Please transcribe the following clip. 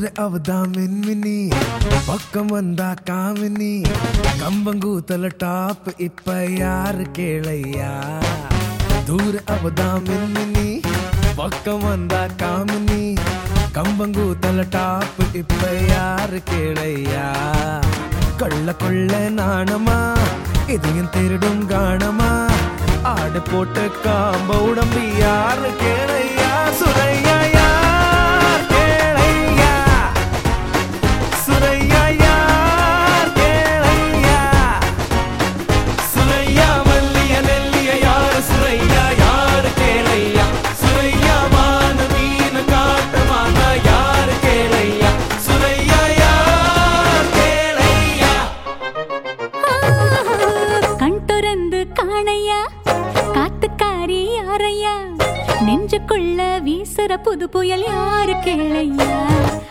அவதான் மின்மினி பக்கம் வந்தா காமினி கம்பங்கூத்தல டாப் இப்ப யாரு கேளையா தூர அவதான் மின்மினி பக்கம் வந்தா காமினி கம்பங்கூத்தல டாப் இப்ப யாரு கேளையா கள்ள கொள்ள நாணமா இதையும் திருடும் காணமா ஆடு போட்டு காம்ப உடம்பு யாரு கேளையா சுரையா யார் கேளையா சுரையா யார் கேளையா சுரையா மல்லிய நெல்லிய யார் சுரையா யார் கேளையா சுரையா மான மீன் காட்டுமான யார் கேளையா சுரையா யார் கேளையா கண் துறந்து காணையா காத்துக்காரி யாரையா நெஞ்சுக்குள்ள வீசுற புது புயல் யாரு கேளையா